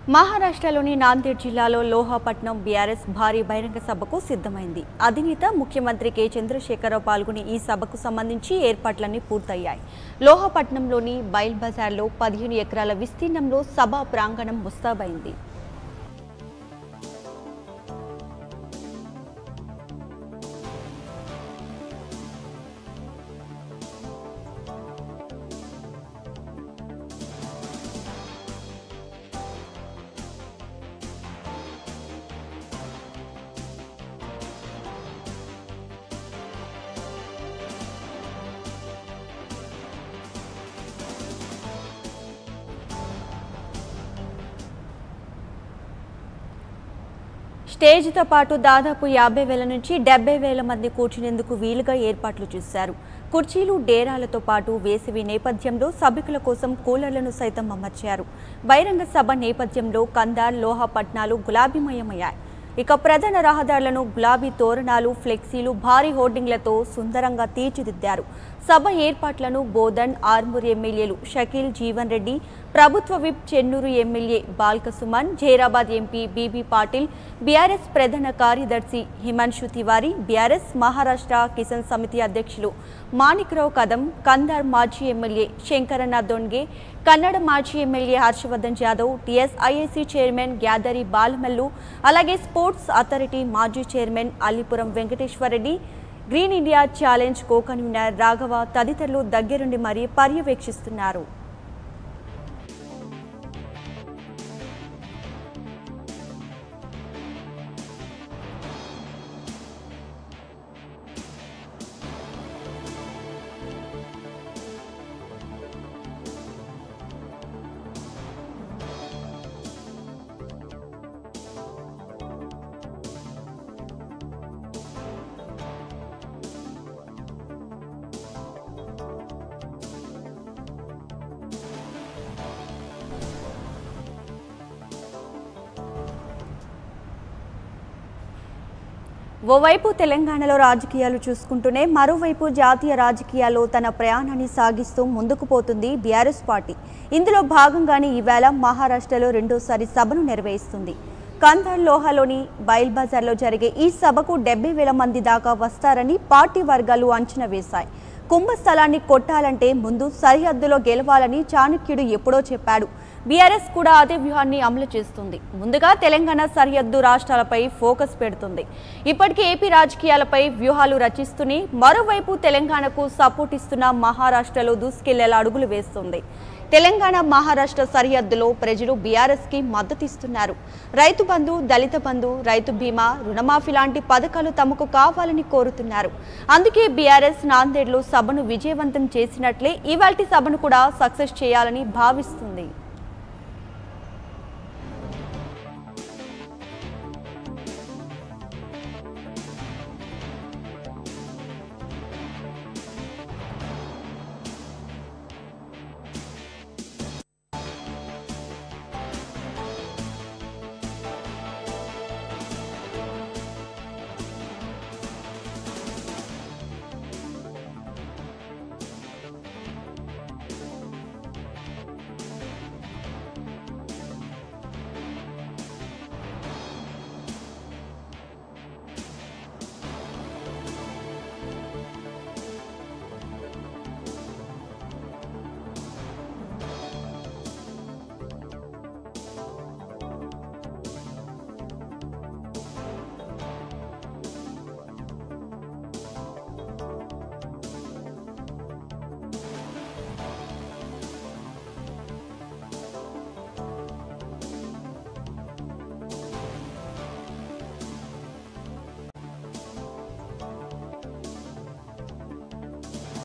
మహారాష్ట్రలోని నాందేడ్ జిల్లాలో లోహాపట్నం బీఆర్ఎస్ భారీ బహిరంగ సభకు సిద్ధమైంది అధినేత ముఖ్యమంత్రి కె చంద్రశేఖరరావు పాల్గొని ఈ సభకు సంబంధించి ఏర్పాట్లన్నీ పూర్తయ్యాయి లోహాపట్నంలోని బైల్ బజార్లో పదిహేను ఎకరాల విస్తీర్ణంలో సభా ప్రాంగణం ముస్తాబైంది స్టేజ్తో పాటు దాదాపు యాభై వేల నుంచి డెబ్బై వేల మంది కూర్చునేందుకు వీలుగా ఏర్పాట్లు చేశారు కుర్చీలు డేరాలతో పాటు వేసవి నేపథ్యంలో సభికుల కోసం కూలర్లను సైతం అమర్చారు బహిరంగ సభ నేపథ్యంలో కందార్ లోహపట్నాలు గులాబీమయమయ్యాయి ఇక ప్రధాన రహదారులను గులాబీ తోరణాలు ఫ్లెక్సీలు భారీ హోర్డింగ్లతో సుందరంగా తీర్చిదిద్దారు సభ ఏర్పాట్లను బోధన్ ఆర్మూర్ ఎమ్మెల్యేలు షకీల్ జీవన్ రెడ్డి ప్రభుత్వ whip Chennur MLA Balka Suman Zaheerabad MP B B Patil BRS ప్రధాన కార్యదర్శి హిమాన్షు తివారీ బీఆర్ఎస్ మహారాష్ట్ర కిసాన్ సమితి అధ్యక్షులు మాణిక్రావు కదం కందార్ మాజీ ఎమ్మెల్యే శంకరన్న దొన్గే కన్నడ మాజీ MLA Harshavardhan Jadhav TSIAC chairman Gyadari Balamallu అలాగే స్పోర్ట్స్ అథారిటీ మాజీ chairman Allipuram Venkateswara Reddy green India challenge co convener Raghava తదితరులు దగ్గరుండి మరీ పర్యవేక్షిస్తున్నారు ఓవైపు తెలంగాణలో రాజకీయాలు చూసుకుంటూనే మరోవైపు జాతీయ రాజకీయాల్లో తన ప్రయాణాన్ని సాగిస్తూ ముందుకు పోతుంది బీఆర్ఎస్ పార్టీ ఇందులో భాగంగానే ఈవేళ మహారాష్ట్రలో రెండోసారి సభను నిర్వహిస్తుంది కంధార్ లోహాలోని బైల్ బజార్లో జరిగే ఈ సభకు డెబ్బై వేల మంది దాకా వస్తారని పార్టీ వర్గాలు అంచనా వేశాయి కుంభస్థలాన్ని కొట్టాలంటే ముందు సరిహద్దులో గెలవాలని చాణక్యుడు ఎప్పుడో చెప్పాడు బీఆర్ఎస్ కూడా అదే వ్యూహాన్ని అమలు చేస్తుంది ముందుగా తెలంగాణ సరిహద్దు రాష్ట్రాలపై ఫోకస్ పెడుతుంది ఇప్పటికే ఏపీ రాజకీయాలపై వ్యూహాలు రచిస్తూనే మరోవైపు తెలంగాణకు సపోర్ట్ ఇస్తున్న మహారాష్ట్రలో దూసుకెళ్లేలా అడుగులు వేస్తుంది తెలంగాణ మహారాష్ట్ర సరిహద్దులో ప్రజలు బీఆర్ఎస్కి మద్దతిస్తున్నారు రైతు బంధు దళిత బంధు రైతు బీమా రుణమాఫీ లాంటి పథకాలు తమకు కావాలని కోరుతున్నారు అందుకే బీఆర్ఎస్ నాందేడ్లో సభను విజయవంతం చేసినట్లే ఇవాల్టి సభను కూడా సక్సెస్ చేయాలని భావిస్తుంది